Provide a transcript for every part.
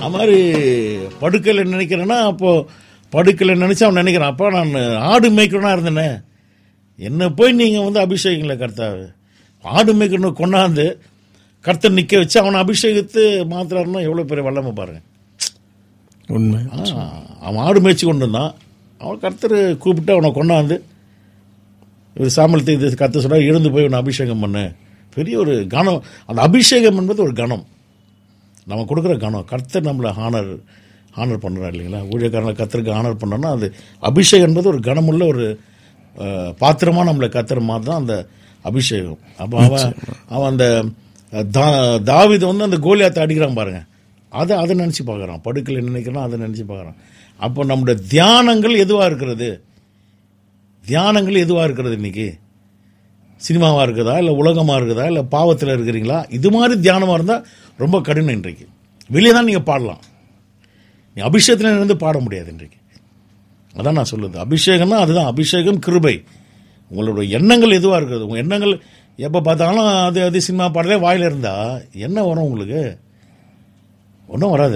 அது மாதிரி படுக்கையில் நினைக்கிறேன்னா அப்போ படுக்கையில் நினைச்சு அவன் நினைக்கிறான் அப்பா நான் ஆடு மேய்க்கணும்னா இருந்தேனே என்ன போய் நீங்கள் வந்து அபிஷேகங்களை கர்த்தாவே ஆடு மேய்க்கணும் கொண்டாந்து கர்த்தர் நிற்க வச்சு அவனை அபிஷேகத்து மாத்திராருன்னா எவ்வளோ பெரிய வல்லமை பாருங்க உண்மை ஆ, அவன் ஆடு மேய்ச்சி கொண்டு வந்தான் அவன் கர்த்தர் கூப்பிட்டு அவனை கொண்டாந்து இவர் சாமலத்தை இது கத்த சொல்ல எழுந்து போய் உன்னை அபிஷேகம் பண்ணு பெரிய ஒரு கணம் அந்த அபிஷேகம் என்பது ஒரு கணம் நம்ம கொடுக்குற கணம் கர்த்தர் நம்மளை ஹானர் ஹானர் பண்ணுறாரு இல்லைங்களா ஊழியக்காரனை கர்த்தருக்கு ஹானர் பண்ணோன்னா அது அபிஷேகம் என்பது ஒரு கனமுள்ள ஒரு அஹ், பாத்திரமா நம்மளை கத்துற மாதிரி தான் அந்த அபிஷேகம் அப்போ அவன் அவன் அந்த தா தாவிதை வந்து அந்த கோலியாத்தை அடிக்கிறான் பாருங்க அதை அதை நினச்சி பார்க்குறான் படுக்கையில் நினைக்கிறான் அதை நினச்சி பார்க்குறான் அப்போ நம்முடைய தியானங்கள் எதுவாக இருக்கிறது தியானங்கள் எதுவாக இருக்கிறது இன்னைக்கு சினிமாவாக இருக்குதா இல்லை உலகமாக இருக்குதா இல்லை பாவத்தில் இருக்கிறீங்களா இது மாதிரி தியானமாக இருந்தால் ரொம்ப கடினம் இன்றைக்கு வெளியே தான் நீங்கள் பாடலாம் நீ அபிஷேகத்தில் இருந்து பாட முடியாது இன்றைக்கு அதான் நான் சொல்லுது அபிஷேகம்னா அதுதான் அபிஷேகம் கிருபை உங்களோட எண்ணங்கள் எதுவாக இருக்குது உங்கள் எண்ணங்கள் எப்போ பார்த்தாலும் அது அது சினிமா பாடலே வாயில் இருந்தா என்ன வரும் உங்களுக்கு ஒன்றும் வராது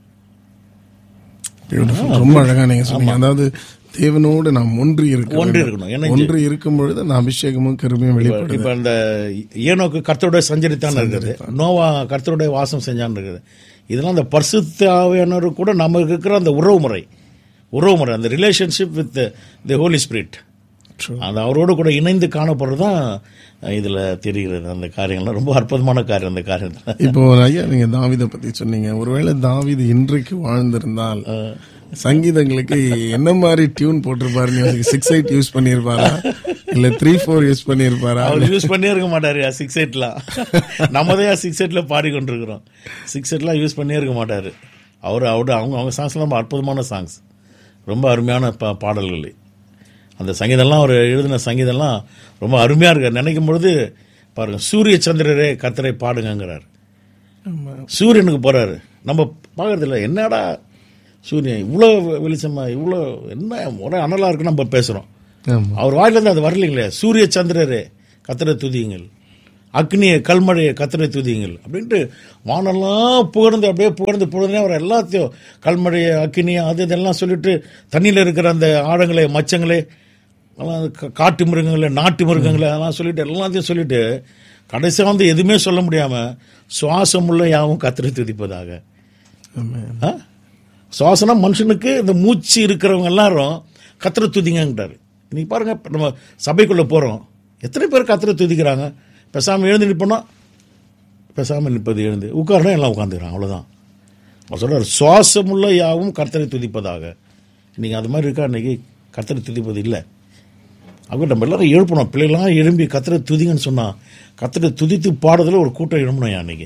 Beautiful. ரொம்ப அழகா நீங்க சொன்னீங்க அதாவது தேவனோடு நாம் ஒன்றி இருக்க ஒன்றி வேண்டும். இருக்கணும். இணைஞ்சு. ஒன்றி இருக்கும் பொழுது அந்த அபிஷேகமும் கருமையும் வெளிப்படுது இப்போ இந்த ஏனோக்கு கர்த்தருடைய சஞ்சரித்தான் இருக்குது நோவா கர்த்தருடைய வாசம் செஞ்சான் இருக்குது இதெல்லாம் அந்த பரிசுத்தாவியானவர் கூட நமக்கு இருக்கிற அந்த உறவு முறை உறவு முறை அந்த relationship with the Holy Spirit True. அது அவரோடு கூட இணைந்து காணப்படுறது தான் இதில் தெரிகிறது அந்த காரியங்கள்லாம் ரொம்ப அற்புதமான காரியம் அந்த காரியத்தில் இப்போ ஐயா நீங்க தாவிதை பத்தி சொன்னீங்க ஒருவேளை தாவீது இன்றைக்கு வாழ்ந்திருந்தால் சங்கீதங்களுக்கு என்ன மாதிரி டியூன் போட்டிருப்பாரு சிக்ஸ் எயிட் யூஸ் பண்ணியிருப்பாரா இல்ல த்ரீ ஃபோர் யூஸ் பண்ணியிருப்பாரா அவர் யூஸ் பண்ணியே இருக்க மாட்டார் சிக்ஸ் எயிட்லாம் நம்ம தான் சிக்ஸ் எயிட்டில் பாடிக்கொண்டிருக்கிறோம் சிக்ஸ் எயிட்லாம் யூஸ் பண்ணியே இருக்க மாட்டார் அவர் அவரோட அவங்க அவங்க சாங்ஸ்லாம் ரொம்ப அற்புதமான சாங்ஸ் ரொம்ப அருமையான பா பாடல்கள் அந்த சங்கீதம்லாம் அவர் எழுதின சங்கீதம்லாம் ரொம்ப அருமையாக இருக்கு நினைக்கும் பொழுது பாருங்க சூரிய சந்திரரே கத்தரை பாடுங்கங்கிறார் ஆமா. சூரியனுக்கு போறாரு நம்ம பார்க்கறது இல்லை என்னடா சூரியன் இவ்வளோ வெளிச்சமா இவ்வளோ என்ன ஒரே அனலாக இருக்குன்னு நம்ம பேசுகிறோம் ஆமா அவர் வாயிலிருந்து அது வரலைங்களே சூரிய சந்திரரே கத்திர துதியுங்கள் அக்னியை கல்மழையை கத்திரை துதியுங்கள் அப்படின்ட்டு வானெல்லாம் புகழ்ந்து அப்படியே புகழ்ந்து புகழ்ந்து அவர் எல்லாத்தையும் கல்மழையை அக்னியை அது இதெல்லாம் சொல்லிட்டு தண்ணியில் இருக்கிற அந்த ஆழங்களை மச்சங்களே எல்லாம் கா- காட்டு மிருகங்களை நாட்டு மிருகங்களை அதெல்லாம் சொல்லிட்டு எல்லாத்தையும் சொல்லிட்டு கடைசியாக வந்து எதுவுமே சொல்ல முடியாமல் சுவாசமுள்ள யாவும் கத்திரை துதிப்பதாக ஆமா. ஆ? சுவாசனா மனுஷனுக்கு இந்த மூச்சு இருக்கிறவங்க எல்லாரும் கத்திர துதிங்கன்றாரு இன்னைக்கு பாருங்க இப்ப நம்ம சபைக்குள்ள போறோம் எத்தனை பேர் கத்திர துதிக்கிறாங்க பேசாம எழுந்து நிற்போம்னா பேசாம நிற்பது எழுந்து உட்காரணும் எல்லாம் உட்காந்துக்கிறாங்க அவ்வளவுதான் அவர் சொல்றாரு சுவாசமுள்ள யாவும் கர்த்தரை துதிப்பதாக நீங்க அது மாதிரி இருக்கா இன்னைக்கு கர்த்தரை துதிப்பது இல்லை அப்போ நம்ம எல்லாரும் எழுப்பணும் பிள்ளைகளாம் எழும்பி கத்திர துதிங்கன்னு சொன்னா கத்திர துதித்து பாடுறதுல ஒரு கூட்டம் எழும்பணும் அன்னைக்கு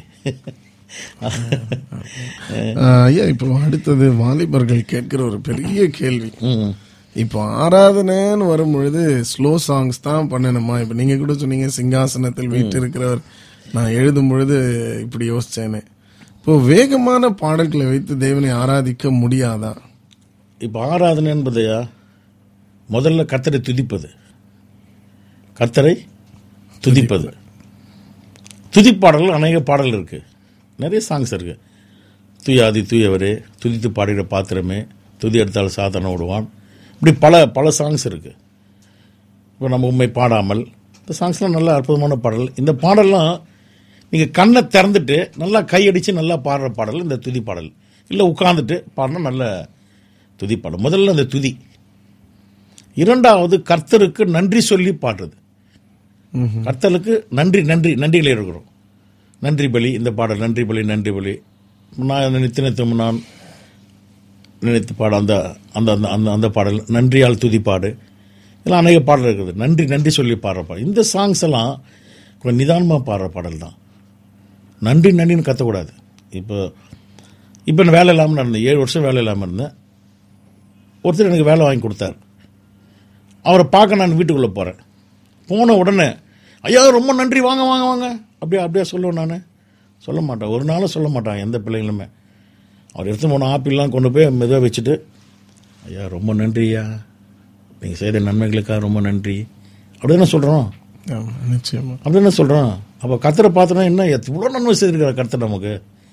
ஆஹ் ஐயா இப்போ அடுத்தது வாலிபர்கள் கேட்கிற ஒரு பெரிய கேள்வி ம். இப்போ ஆராதனைன்னு வரும் பொழுது ஸ்லோ சாங்ஸ் தான் பண்ணணுமா இப்போ நீங்க கூட சொன்னீங்க சிங்காசனத்தில் வீட்டு இருக்கிறவர் நான் எழுதும் பொழுது இப்படி யோசிச்சேன்னு இப்போ வேகமான பாடல்களை வைத்து தேவனை ஆராதிக்க முடியாதா இப்போ ஆராதனை என்பதையா முதல்ல கர்த்தரை துதிப்பது கர்த்தரை துதிப்பது துதிப்பாடல்கள் அநேக பாடல் இருக்கு நிறைய சாங்ஸ் இருக்கு துயாதி தூயவரே துதித்து பாடுகிற பாத்திரமே துதி எடுத்தால் சாதனை விடுவான் இப்படி பல பல சாங்ஸ் இருக்கு இப்போ நம்ம உண்மை பாடாமல் இந்த சாங்ஸ்லாம் நல்ல அற்புதமான பாடல் இந்த பாடல்லாம் நீங்கள் கண்ணை திறந்துட்டு நல்லா கையடிச்சு நல்லா பாடுற பாடல் இந்த துதி பாடல் இல்லை உட்காந்துட்டு பாடினா நல்ல துதி பாடல் முதல்ல அந்த துதி இரண்டாவது கர்த்தருக்கு நன்றி சொல்லி பாடுறது கர்த்தருக்கு நன்றி நன்றி நன்றிகளை இருக்கிறோம் நன்றி பலி இந்த பாடல் நன்றி பலி நன்றி பலி நான் நித்தினத்தும் நான் நினைத்து பாட அந்த அந்த அந்த அந்த அந்த பாடல் நன்றியால் துதி பாடு இதெல்லாம் அநேக பாடல் இருக்குது நன்றி நன்றி சொல்லி பாடுற பாடல் இந்த சாங்ஸ் எல்லாம் கொஞ்சம் நிதானமாக பாடுற பாடல் தான் நன்றி நன்றின்னு கத்தக்கூடாது இப்போ இப்போ நான் வேலை இல்லாமல் நான் இருந்தேன் ஏழு வருஷம் வேலை இல்லாமல் இருந்தேன் ஒருத்தர் எனக்கு வேலை வாங்கி கொடுத்தார் அவரை பார்க்க நான் வீட்டுக்குள்ளே போகிறேன் போன உடனே ஐயா ரொம்ப நன்றி வாங்க வாங்க வாங்க அப்படியே அப்படியே சொல்லுவேன் நான் சொல்ல மாட்டேன் ஒரு நாளும் சொல்ல மாட்டான் எந்த பிள்ளைங்களுமே அவர் எடுத்து போன ஆப்பிள்லாம் கொண்டு போய் மெதுவாக வச்சுட்டு ஐயா ரொம்ப நன்றி ஐயா நீங்கள் செய்த நன்மைகளுக்காக ரொம்ப நன்றி அப்படி என்ன சொல்கிறோம் ஆமா, நிச்சயமா அப்படி என்ன சொல்கிறோம் அப்போ கத்தரை பார்த்தோன்னா என்ன எவ்வளோ நன்மை செய்திருக்கிற கர்த்தர் நமக்கு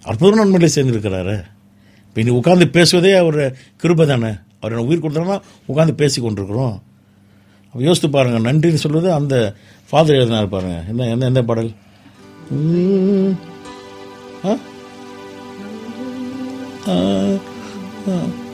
அற்புதம் நன்மையில சேர்ந்திருக்கிறாரு இப்போ நீ உட்காந்து பேசுவதே அவர் கிருபை தானே அவர் எனக்கு உயிர் கொடுத்தாருன்னா உட்காந்து பேசி கொண்டிருக்கிறோம் அப்ப யோசித்து பாருங்க நன்றின்னு சொல்றது அந்த ஃபாதர் எழுதினார் பாருங்க என்ன என்ன எந்த பாடல் உம், ஆ? ஆ, ஆ.